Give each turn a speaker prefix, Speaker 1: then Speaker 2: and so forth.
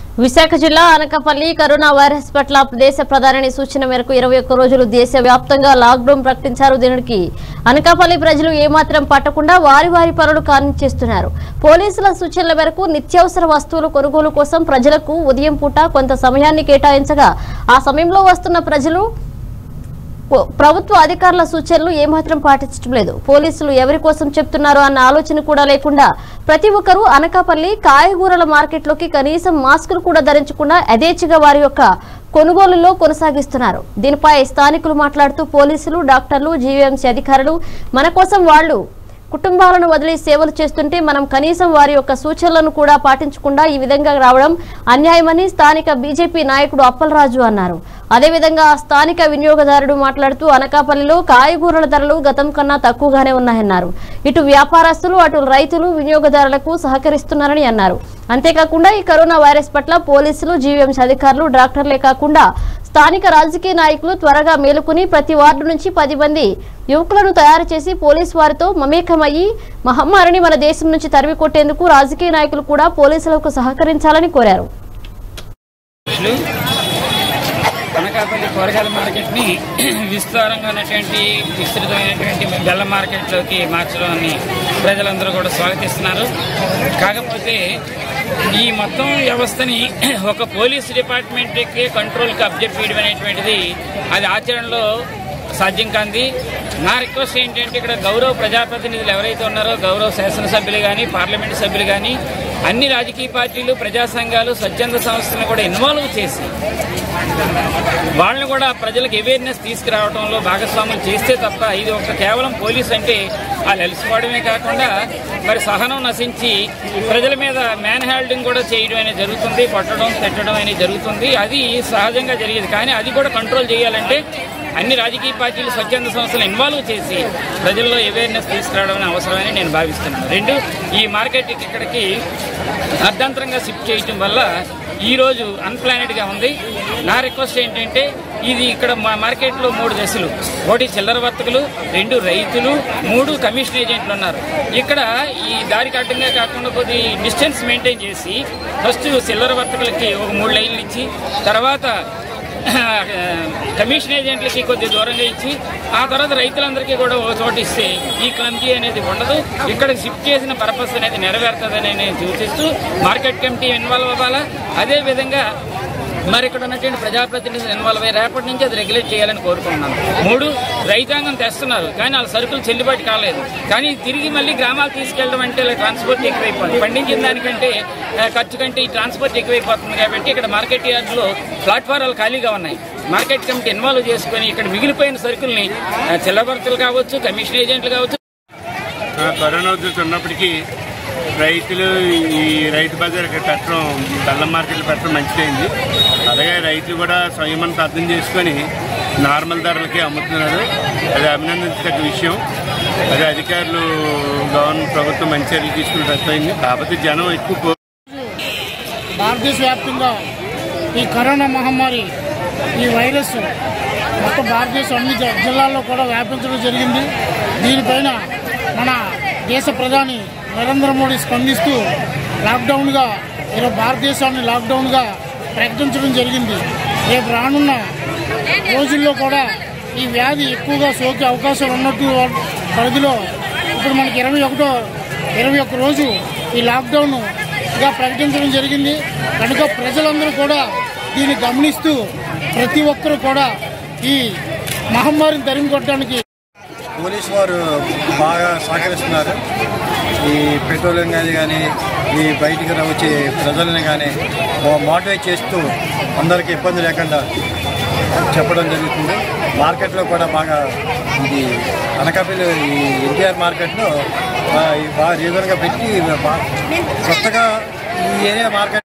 Speaker 1: విశాఖ జిల్లా Anakapalli corona virus పట్ల దేశ ప్రధాని సూచన మేరకు ఇరవై ఒక్క రోజులు దేశ వ్యాప్తంగా లాక్డౌన్ ప్రకటించారు దీనికి అనకాపల్లి ప్రజలు ఏమాత్రం పట్టకుండా వారి వారి పనులు కానిచేస్తున్నారు పోలీసుల సూచనల మేరకు నిత్యావసర వస్తువుల కొనుగోలు కోసం ప్రజలకు ఉదయం పూట కొంత సమయాన్ని కేటాయించగా ఆ సమయంలో వస్తున్న ప్రజలు పో- ప్రభుత్వ అధికారుల సూచనలు ఏమాత్రం పాటించడం లేదు పోలీసులు ఎవరి కోసం చెప్తున్నారో అన్న ఆలోచన కూడా లేకుండా ప్రతి ఒక్కరూ అనకాపల్లి కాయగూరల మార్కెట్లోకి కనీసం మాస్కులు కూడా ధరించకుండా యథేచ్ఛగా వారి యొక్క కొనుగోలులో కొనసాగిస్తున్నారు దీనిపై స్థానికులు మాట్లాడుతూ పోలీసులు డాక్టర్లు జీవీఎంసీ అధికారులు మన కోసం వాళ్ళు కుటుంబాలను వదిలి సేవలు చేస్తుంటే మనం కనీసం వారి యొక్క సూచనలను కూడా పాటించకుండా ఈ విధంగా రావడం అన్యాయమని స్థానిక బీజేపీ నాయకుడు అప్పలరాజు అన్నారు అదేవిధంగా ఆ స్థానిక వినియోగదారుడు మాట్లాడుతూ అనకాపల్లిలో కాయగూరల ధరలు గతం కన్నా తక్కువగానే ఉన్నాయన్నారు ఇటు వ్యాపారస్తులు అటు రైతులు వినియోగదారులకు సహకరిస్తున్నారని అన్నారు అంతేకాకుండా ఈ కరోనా వైరస్ పట్ల పోలీసులు జీవీఎంసీ అధికారులు డాక్టర్లే కాకుండా స్థానిక రాజకీయ నాయకులు త్వరగా మేలుకుని ప్రతి వార్డు నుంచి పది మంది యువకులను తయారు చేసి పోలీసు వారితో మమేకమయ్యి మహమ్మారిని మన దేశం నుంచి తరిమి కొట్టేందుకు రాజకీయ నాయకులు కూడా పోలీసులకు సహకరించాలని కోరారు
Speaker 2: రోజులు అనకాపల్లి కూరగాయల మార్కెట్ని విస్తారంగా ఉన్నటువంటి విస్తృతమైనటువంటి బెల్ల మార్కెట్లోకి మార్చడాన్ని ప్రజలందరూ కూడా స్వాగతిస్తున్నారు కాకపోతే ఈ మొత్తం వ్యవస్థని ఒక పోలీస్ డిపార్ట్మెంట్కి కంట్రోల్కి అబ్జెక్ట్ చేయడం అనేటువంటిది అది ఆచరణలో సాధ్యం కాంది నా రిక్వెస్ట్ ఏంటంటే ఇక్కడ గౌరవ ప్రజాప్రతినిధులు ఎవరైతే ఉన్నారో గౌరవ శాసనసభ్యులు కానీ పార్లమెంటు సభ్యులు కానీ అన్ని రాజకీయ పార్టీలు ప్రజా సంఘాలు స్వచ్ఛంద సంస్థలను కూడా ఇన్వాల్వ్ చేసి వాళ్ళని కూడా ప్రజలకు అవేర్నెస్ తీసుకురావడంలో భాగస్వాములు చేస్తే తప్ప ఇది ఒక కేవలం పోలీస్ అంటే వాళ్ళు అలసిపోవడమే కాకుండా మరి సహనం నశించి ప్రజల మీద మ్యాన్ హ్యాండింగ్ కూడా చేయడం అనేది జరుగుతుంది కొట్టడం తిట్టడం అనేది జరుగుతుంది అది సహజంగా జరిగేది కానీ అది కూడా కంట్రోల్ చేయాలంటే అన్ని రాజకీయ పార్టీలు స్వచ్ఛంద సంస్థలు ఇన్వాల్వ్ చేసి ప్రజల్లో అవేర్నెస్ తీసుకురావడం అవసరమని నేను భావిస్తున్నాను రెండు ఈ మార్కెట్ ఇక్కడికి అర్ధంతరంగా షిఫ్ట్ చేయటం వల్ల ఈ రోజు అన్ప్లానెడ్ గా ఉంది నా రిక్వెస్ట్ ఏంటంటే ఇది ఇక్కడ మా మార్కెట్లో మూడు దశలు ఒకటి చిల్లర వర్తకులు రెండు రైతులు మూడు కమిషన్ ఏజెంట్లు ఉన్నారు ఇక్కడ ఈ దారికి అడ్డంగా కాకుండా కొద్ది డిస్టెన్స్ మెయింటైన్ చేసి ఫస్ట్ చిల్లర వర్తకులకి ఒక మూడు లైన్లు ఇచ్చి తర్వాత కమిషన్ ఏజెంట్లకి కొద్ది దూరంగా ఇచ్చి ఆ తర్వాత రైతులందరికీ కూడా ఒక చోట ఇస్తే ఈ క్లమ్జీ అనేది ఉండదు ఇక్కడ షిఫ్ట్ చేసిన పర్పస్ అనేది నెరవేరుతుందని నేను సూచిస్తూ మార్కెట్ కమిటీ ఇన్వాల్వ్ అవ్వాలా అదే విధంగా మరి ఇక్కడ ఉన్నటువంటి ప్రజాప్రతినిధులు ఇన్వాల్వ్ అయ్యి రేపటి నుంచి అది రెగ్యులేట్ చేయాలని కోరుకుంటున్నాను మూడు రైతాంగం తెస్తున్నారు కానీ వాళ్ళ సరుకులు చెల్లుబాటు కాలేదు కానీ తిరిగి మళ్ళీ గ్రామాలు తీసుకెళ్ళడం అంటే ఇలా ట్రాన్స్పోర్ట్ ఎక్కువైపోతుంది పండించిన దానికంటే ఆ, ఖర్చు కంటే ఈ ట్రాన్స్పోర్ట్ ఎక్కువైపోతుంది కాబట్టి ఇక్కడ మార్కెట్ యార్డ్లో ప్లాట్ఫారాలు ఖాళీగా ఉన్నాయి మార్కెట్ కమిటీ ఇన్వాల్వ్ చేసుకొని ఇక్కడ మిగిలిపోయిన సరుకుల్ని ఆ, చిల్లబర్తలు కావచ్చు కమిషన్ ఏజెంట్లు కావచ్చు
Speaker 3: ఆ, కరోనా ఉధృతి ఉన్నప్పటికీ రైతులు ఈ రైతు బజార్ ఇక్కడ పెట్టడం బెల్లం మార్కెట్లు పెట్టడం మంచిదైంది అలాగే రైతులు కూడా స్వయమనంత అర్థం చేసుకొని నార్మల్ ధరలకి అమ్ముతున్నారు అది అభినందించదగ్గ విషయం అదే అధికారులు గవర్నమెంట్ ప్రభుత్వం మంచి చర్యలు తీసుకుని తప్పైంది కాకపోతే జనం ఎక్కువ కో-
Speaker 4: భారతదేశ వ్యాప్తంగా ఈ కరోనా మహమ్మారి ఈ వైరస్ మొత్తం భారతదేశం అన్ని జ- జిల్లాల్లో కూడా వ్యాపించడం జరిగింది దీనిపైన మన దేశ ప్రధాని నరేంద్ర మోడీ స్పందిస్తూ లాక్డౌన్గా ఈరోజు భారతదేశాన్ని లాక్డౌన్గా ప్రకటించడం జరిగింది రేపు రానున్న రోజుల్లో కూడా ఈ వ్యాధి ఎక్కువగా సోకే అవకాశాలు ఉన్నట్టు పరిధిలో ఇప్పుడు మనకి ఇరవై ఒకటో ఇరవై ఒక్క రోజు ఈ లాక్డౌన్ గా ప్రకటించడం జరిగింది కనుక ప్రజలందరూ కూడా దీన్ని గమనిస్తూ ప్రతి ఒక్కరూ కూడా ఈ మహమ్మారిని తరిమి కొట్టడానికి
Speaker 5: పోలీసు వారు బాగా సహకరిస్తున్నారు ఈ పెట్రోలింగ్ కానీ కానీ ఈ బయటికి వచ్చే ప్రజల్ని కానీ మోటివేట్ చేస్తూ అందరికీ ఇబ్బంది లేకుండా చెప్పడం జరుగుతుంది మార్కెట్లో కూడా బాగా ఇది అనకాపల్లి ఈ ఎన్టీఆర్ మార్కెట్లో ఆ, ఈ బాగా రీజన్గా పెట్టి బా- కొత్తగా ఈ ఏరియా మార్కెట్